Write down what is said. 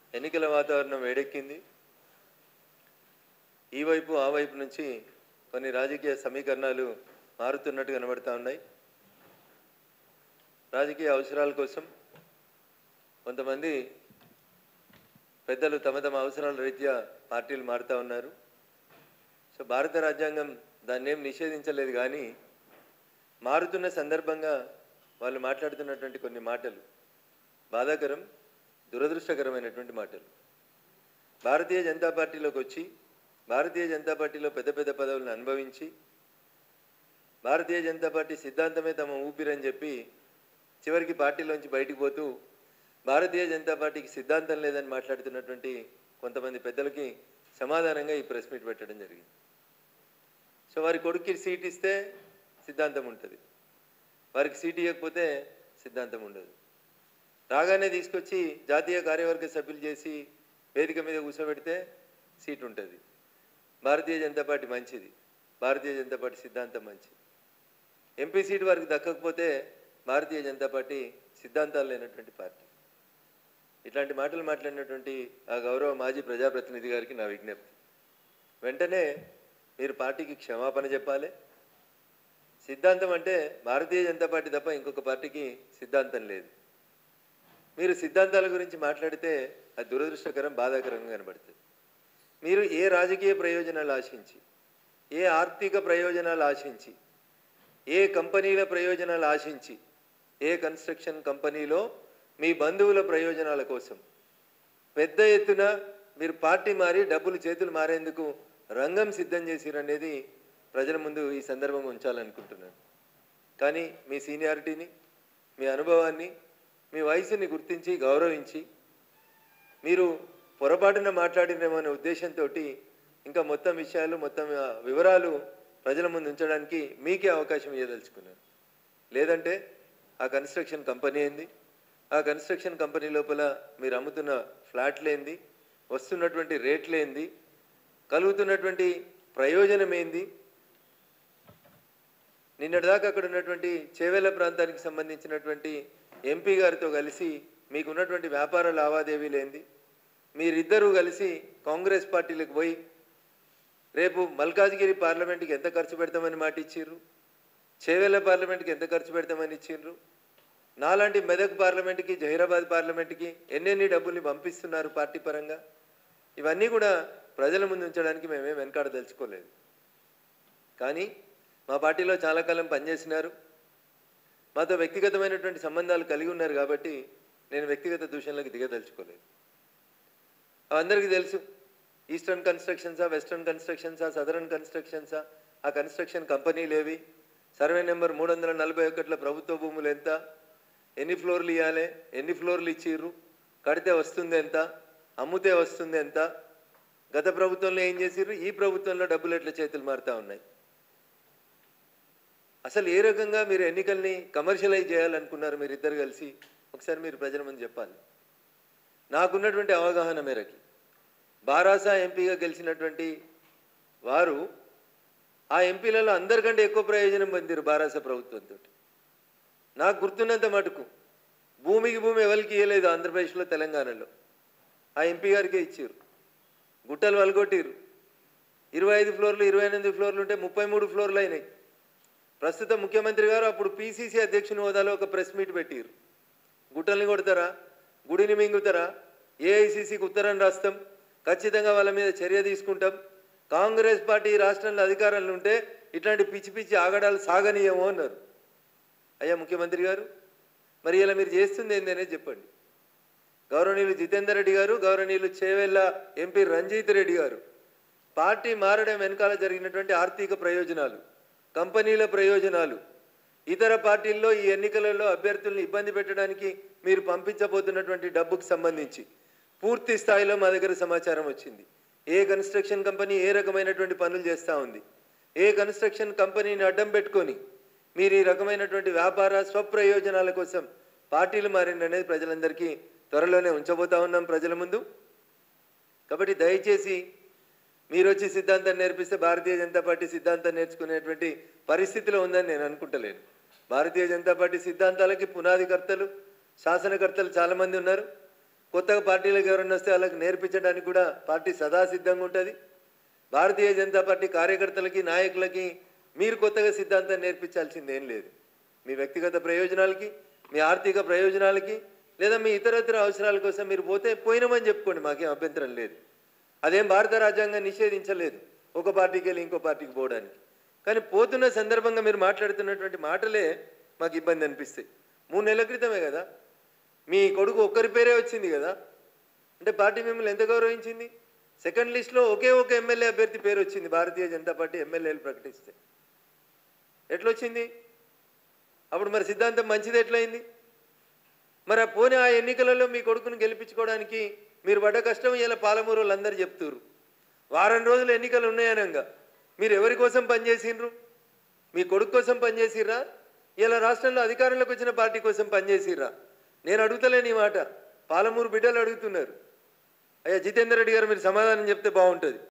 ఎన్నికల వాతావరణం వేడెక్కింది ఈ వైపు ఆ వైపు నుంచి కొన్ని రాజకీయ సమీకరణాలు మారుతున్నట్టు కనబడతా ఉన్నాయి రాజకీయ అవసరాల కోసం కొంతమంది పెద్దలు తమ తమ అవసరాల రీత్యా పార్టీలు మారుతూ ఉన్నారు సో భారత రాజ్యాంగం దాన్ని ఏం నిషేధించలేదు కానీ మారుతున్న సందర్భంగా వాళ్ళు మాట్లాడుతున్నటువంటి కొన్ని మాటలు బాధాకరం దురదృష్టకరమైనటువంటి మాటలు భారతీయ జనతా పార్టీలోకి వచ్చి భారతీయ జనతా పార్టీలో పెద్ద పెద్ద పదవులను అనుభవించి భారతీయ జనతా పార్టీ సిద్ధాంతమే తమ ఊపిరని చెప్పి చివరికి పార్టీలోంచి బయటికి పోతూ భారతీయ జనతా పార్టీకి సిద్ధాంతం లేదని మాట్లాడుతున్నటువంటి కొంతమంది పెద్దలకి సమాధానంగా ఈ ప్రెస్ మీట్ పెట్టడం జరిగింది సో వారి కొడుక్కి సీట్ ఇస్తే సిద్ధాంతం ఉంటుంది వారికి సీట్ ఇవ్వకపోతే సిద్ధాంతం ఉండదు రాగానే తీసుకొచ్చి జాతీయ కార్యవర్గ సభ్యులు చేసి వేదిక మీద కూర్చోబెడితే సీట్ ఉంటుంది భారతీయ జనతా పార్టీ మంచిది భారతీయ జనతా పార్టీ సిద్ధాంతం మంచిది ఎంపీ సీట్ వారికి దక్కకపోతే భారతీయ జనతా పార్టీ సిద్ధాంతాలు లేనటువంటి పార్టీ ఇట్లాంటి మాటలు మాట్లాడినటువంటి ఆ గౌరవ మాజీ ప్రజాప్రతినిధి గారికి నా విజ్ఞప్తి వెంటనే మీరు పార్టీకి క్షమాపణ చెప్పాలి సిద్ధాంతం అంటే భారతీయ జనతా పార్టీ తప్ప ఇంకొక పార్టీకి సిద్ధాంతం లేదు మీరు సిద్ధాంతాల గురించి మాట్లాడితే అది దురదృష్టకరం బాధాకరంగా కనబడుతుంది మీరు ఏ రాజకీయ ప్రయోజనాలు ఆశించి ఏ ఆర్థిక ప్రయోజనాలు ఆశించి ఏ కంపెనీల ప్రయోజనాలు ఆశించి ఏ కన్స్ట్రక్షన్ కంపెనీలో మీ బంధువుల ప్రయోజనాల కోసం పెద్ద ఎత్తున మీరు పార్టీ మారి డబ్బులు చేతులు మారేందుకు రంగం సిద్ధం చేసిరనేది ప్రజల ముందు ఈ సందర్భంగా ఉంచాలనుకుంటున్నాను కానీ మీ సీనియారిటీని మీ అనుభవాన్ని మీ వయసుని గుర్తించి గౌరవించి మీరు పొరపాటున మాట్లాడినేమో అనే ఉద్దేశంతో ఇంకా మొత్తం విషయాలు మొత్తం ఆ, వివరాలు ప్రజల ముందు ఉంచడానికి మీకే అవకాశం ఇవ్వదలుచుకున్నాను లేదంటే ఆ కన్స్ట్రక్షన్ కంపెనీ ఏంది ఆ కన్స్ట్రక్షన్ కంపెనీ లోపల మీరు అమ్ముతున్న ఫ్లాట్లు ఏంది వస్తున్నటువంటి రేట్లు ఏంది కలుగుతున్నటువంటి ప్రయోజనం ఏంది నిన్నటిదాకా అక్కడ ఉన్నటువంటి చేవెళ్ళ ప్రాంతానికి సంబంధించినటువంటి ఎంపీ గారితో కలిసి మీకున్నటువంటి వ్యాపార లావాదేవీలు ఏంది మీరిద్దరూ కలిసి కాంగ్రెస్ పార్టీలకు పోయి రేపు మల్కాజ్గిరి పార్లమెంట్కి ఎంత ఖర్చు పెడతామని మాట ఇచ్చిర్రు చేవెళ్ళ పార్లమెంట్కి ఎంత ఖర్చు పెడతామని ఇచ్చిండ్రు నాలాంటి మెదక్ పార్లమెంట్కి జహీరాబాద్ పార్లమెంట్కి ఎన్నెన్ని డబ్బుల్ని పంపిస్తున్నారు పార్టీ పరంగా ఇవన్నీ కూడా ప్రజల ముందు ఉంచడానికి మేమేం వెనకాడదలుచుకోలేదు కానీ మా పార్టీలో చాలా కాలం పనిచేసినారు మాతో వ్యక్తిగతమైనటువంటి సంబంధాలు కలిగి ఉన్నారు కాబట్టి నేను వ్యక్తిగత దూషణలకు దిగదలుచుకోలేదు అందరికీ తెలుసు ఈస్టర్న్ కన్స్ట్రక్షన్సా వెస్టర్న్ కన్స్ట్రక్షన్సా సదరన్ కన్స్ట్రక్షన్సా ఆ కన్స్ట్రక్షన్ కంపెనీలు ఏవి సర్వే నెంబర్ మూడు వందల నలభై ఒకటిలో ప్రభుత్వ భూములు ఎంత ఎన్ని ఫ్లోర్లు ఇవ్వాలి ఎన్ని ఫ్లోర్లు ఇచ్చిర్రు కడితే వస్తుంది ఎంత అమ్ముతే వస్తుంది ఎంత గత ప్రభుత్వంలో ఏం చేసిర్రు ఈ ప్రభుత్వంలో డబ్బులు ఎట్లా చేతులు మారుతా ఉన్నాయి అసలు ఏ రకంగా మీరు ఎన్నికల్ని కమర్షియలైజ్ చేయాలనుకున్నారు మీరు ఇద్దరు కలిసి ఒకసారి మీరు ప్రజల ముందు చెప్పాలి నాకున్నటువంటి అవగాహన మేరకి బారాసా ఎంపీగా గెలిచినటువంటి వారు ఆ ఎంపీలలో అందరికంటే ఎక్కువ ప్రయోజనం పొందారు బారాసా ప్రభుత్వంతో నాకు గుర్తున్నంత మటుకు భూమికి భూమి ఎవరికి ఇవ్వలేదు ఆంధ్రప్రదేశ్లో తెలంగాణలో ఆ ఎంపీ గారికే ఇచ్చారు గుట్టలు వలగొట్టిరు ఇరవై ఐదు ఫ్లోర్లు ఇరవై ఎనిమిది ఫ్లోర్లు ఉంటే ముప్పై మూడు ఫ్లోర్లు అయినాయి ప్రస్తుత ముఖ్యమంత్రి గారు అప్పుడు పీసీసీ అధ్యక్షుని హోదాలో ఒక ప్రెస్ మీట్ పెట్టిరు గుట్టల్ని కొడతారా గుడిని మింగుతారా ఏఐసీసీకి ఉత్తరం రాస్తాం ఖచ్చితంగా వాళ్ళ మీద చర్య తీసుకుంటాం కాంగ్రెస్ పార్టీ ఈ రాష్ట్రంలో అధికారంలో ఉంటే ఇట్లాంటి పిచ్చి పిచ్చి ఆగడాలు సాగనీయము అన్నారు అయ్యా ముఖ్యమంత్రి గారు మరి ఇలా మీరు చేస్తుంది ఏంది అనేది చెప్పండి గౌరవనీయులు జితేందర్ రెడ్డి గారు గౌరవనీయులు చేవెళ్ళ ఎంపీ రంజిత్ రెడ్డి గారు పార్టీ మారడం వెనకాల జరిగినటువంటి ఆర్థిక ప్రయోజనాలు కంపెనీల ప్రయోజనాలు ఇతర పార్టీల్లో ఈ ఎన్నికలలో అభ్యర్థుల్ని ఇబ్బంది పెట్టడానికి మీరు పంపించబోతున్నటువంటి డబ్బుకు సంబంధించి పూర్తి స్థాయిలో మా దగ్గర సమాచారం వచ్చింది ఏ కన్స్ట్రక్షన్ కంపెనీ ఏ రకమైనటువంటి పనులు చేస్తూ ఉంది ఏ కన్స్ట్రక్షన్ కంపెనీని అడ్డం పెట్టుకొని మీరు ఈ రకమైనటువంటి వ్యాపార స్వప్రయోజనాల కోసం పార్టీలు మారిందనేది ప్రజలందరికీ త్వరలోనే ఉంచబోతా ఉన్నాం ప్రజల ముందు కాబట్టి దయచేసి మీరు వచ్చి సిద్ధాంతం నేర్పిస్తే భారతీయ జనతా పార్టీ సిద్ధాంతం నేర్చుకునేటువంటి పరిస్థితిలో ఉందని నేను అనుకుంటలేను భారతీయ జనతా పార్టీ సిద్ధాంతాలకి పునాదికర్తలు శాసనకర్తలు చాలామంది ఉన్నారు కొత్తగా పార్టీలకు ఎవరైనా వస్తే వాళ్ళకి నేర్పించడానికి కూడా పార్టీ సదా సిద్ధంగా ఉంటుంది భారతీయ జనతా పార్టీ కార్యకర్తలకి నాయకులకి మీరు కొత్తగా సిద్ధాంతాన్ని నేర్పించాల్సింది ఏం లేదు మీ వ్యక్తిగత ప్రయోజనాలకి మీ ఆర్థిక ప్రయోజనాలకి లేదా మీ ఇతరత్ర అవసరాల కోసం మీరు పోతే పోయినామని చెప్పుకోండి మాకేం అభ్యంతరం లేదు అదేం భారత రాజ్యాంగం నిషేధించలేదు ఒక పార్టీకి వెళ్ళి ఇంకో పార్టీకి పోవడానికి కానీ పోతున్న సందర్భంగా మీరు మాట్లాడుతున్నటువంటి మాటలే మాకు ఇబ్బంది అనిపిస్తాయి మూడు నెలల క్రితమే కదా మీ కొడుకు ఒక్కరి పేరే వచ్చింది కదా అంటే పార్టీ మిమ్మల్ని ఎంత గౌరవించింది సెకండ్ లిస్ట్లో ఒకే ఒక ఎమ్మెల్యే అభ్యర్థి పేరు వచ్చింది భారతీయ జనతా పార్టీ ఎమ్మెల్యేలు ప్రకటిస్తే ఎట్లొచ్చింది అప్పుడు మరి సిద్ధాంతం మంచిది ఎట్లయింది మరి ఆ పోనీ ఆ ఎన్నికలలో మీ కొడుకును గెలిపించుకోవడానికి మీరు పడ్డ కష్టం ఇలా పాలమూరు వాళ్ళందరూ చెప్తున్నారు వారం రోజులు ఎన్నికలు ఉన్నాయనంగా మీరు ఎవరి కోసం పనిచేసిండ్రు మీ కొడుకు కోసం పనిచేసిర్రా ఇలా రాష్ట్రంలో అధికారంలోకి వచ్చిన పార్టీ కోసం పనిచేసిర్రా నేను అడుగుతలేను ఈ మాట పాలమూరు బిడ్డలు అడుగుతున్నారు అయ్యా జితేందర్ రెడ్డి గారు మీరు సమాధానం చెప్తే బాగుంటుంది